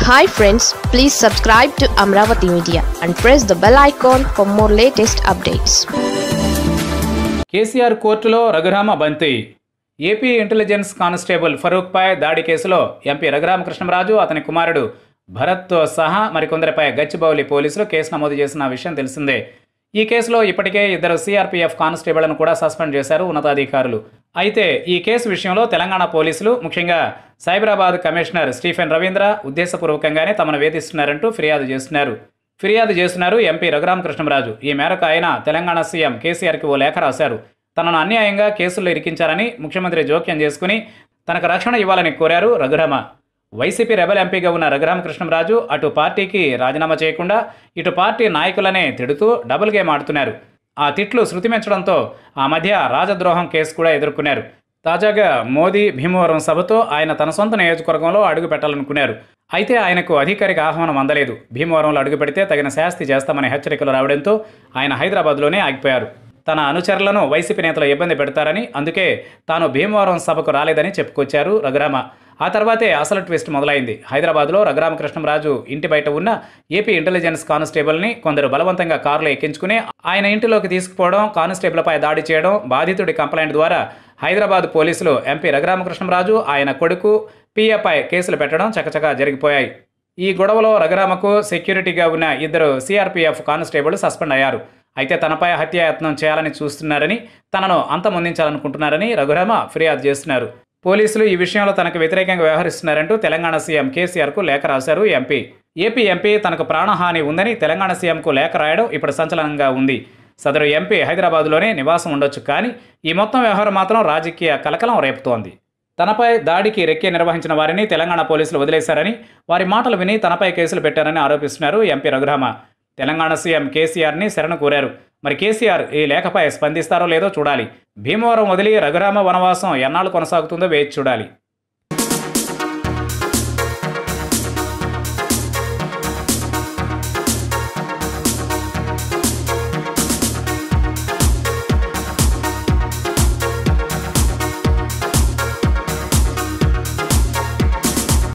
hi friends please subscribe to Amaravati media and press the bell icon for more latest updates KCR కోర్టులో రఘురామ బంతి AP intelligence constable ఫరూక్పై దాడి కేసులో MP Raghuramakrishnaraju అతని కుమారుడు భరత్తో సహా మరికొందరిపై గచ్చిబౌలి పోలీసులు కేసు నమోదు చేసిన విషయం తెలిసిందే ఈ కేసులో ఇప్పటికే ఇద్దరు సిఆర్పీఎఫ్ కానిస్టేబుళ్లను కూడా సస్పెండ్ చేశారు ఉన్నతాధికారులు అయితే ఈ కేసు విషయంలో తెలంగాణ పోలీసులు ముఖ్యంగా సైబరాబాద్ కమిషనర్ స్టీఫెన్ రవీంద్ర ఉద్దేశపూర్వకంగానే తమను వేధిస్తున్నారంటూ ఫిర్యాదు చేస్తున్నారు ఫిర్యాదు చేస్తున్నారు ఎంపీ రఘురామకృష్ణరాజు ఈ మేరకు ఆయన తెలంగాణ సీఎం కేసీఆర్కి ఓ లేఖ రాశారు తనను అన్యాయంగా కేసుల్లో ఇరికించారని ముఖ్యమంత్రి జోక్యం చేసుకుని తనకు రక్షణ ఇవ్వాలని కోరారు రఘురామ వైసీపీ రెబల్ ఎంపీగా ఉన్న రఘురామకృష్ణరాజు అటు పార్టీకి రాజీనామా చేయకుండా ఇటు పార్టీ నాయకులనే తిడుతూ డబుల్ గేమ్ ఆడుతున్నారు ఆ తిట్లు శృతిమించడంతో ఆ మధ్య రాజద్రోహం కేసు కూడా ఎదుర్కొన్నారు తాజాగా మోదీ భీమవరం సభతో ఆయన తన సొంత నియోజకవర్గంలో అడుగు పెట్టాలనుకున్నారు అయితే ఆయనకు అధికారిక ఆహ్వానం అందలేదు భీమవరంలో అడుగు పెడితే తగిన శాస్తి చేస్తామనే హెచ్చరికలు రావడంతో ఆయన హైదరాబాద్లోనే ఆగిపోయారు తన అనుచరులను వైసీపీ నేతలు ఇబ్బంది పెడతారని అందుకే తాను భీమవరం సభకు రాలేదని చెప్పుకొచ్చారు రఘురామ ఆ తర్వాతే అసలు ట్విస్ట్ మొదలైంది హైదరాబాద్లో రఘురామకృష్ణరాజు ఇంటి బయట ఉన్న ఏపీ ఇంటెలిజెన్స్ కానిస్టేబుల్ని కొందరు బలవంతంగా కారులో ఎక్కించుకుని ఆయన ఇంటిలోకి తీసుకుపోవడం కానిస్టేబుల్పై దాడి చేయడం బాధితుడి కంప్లైంట్ ద్వారా హైదరాబాద్ పోలీసులు ఎంపీ రఘురామకృష్ణరాజు ఆయన కొడుకు పిఏపై కేసులు పెట్టడం చకచకా జరిగిపోయాయి ఈ గొడవలో రఘురామకు సెక్యూరిటీగా ఉన్న ఇద్దరు సిఆర్పీఎఫ్ కానిస్టేబుల్ సస్పెండ్ అయ్యారు అయితే తనపై హత్యాయత్నం చేయాలని చూస్తున్నారని తనను అంతమొందించాలనుకుంటున్నారని రఘురామ ఫిర్యాదు చేస్తున్నారు పోలీసులు ఈ విషయంలో తనకు వ్యతిరేకంగా వ్యవహరిస్తున్నారంటూ తెలంగాణ సీఎం కేసీఆర్కు లేఖ రాశారు ఎంపీ ఏపీ ఎంపీ తనకు ప్రాణహాని ఉందని తెలంగాణ సీఎంకు లేఖ రాయడం ఇప్పుడు సంచలనంగా ఉంది సదరు ఎంపీ హైదరాబాద్లోనే నివాసం ఉండొచ్చు కానీ ఈ మొత్తం వ్యవహారం మాత్రం రాజకీయ కలకలం రేపుతోంది తనపై దాడికి రెక్కే నిర్వహించిన వారిని తెలంగాణ పోలీసులు వదిలేశారని వారి మాటలు విని తనపై కేసులు పెట్టారని ఆరోపిస్తున్నారు ఎంపీ రఘురామ తెలంగాణ సీఎం కేసీఆర్ని శరణు కోరారు మరి కేసీఆర్ ఈ లేఖపై స్పందిస్తారో లేదో చూడాలి భీమవరం వదిలి రఘురామ వనవాసం ఎన్నాళ్ళు కొనసాగుతుందో వేచి చూడాలి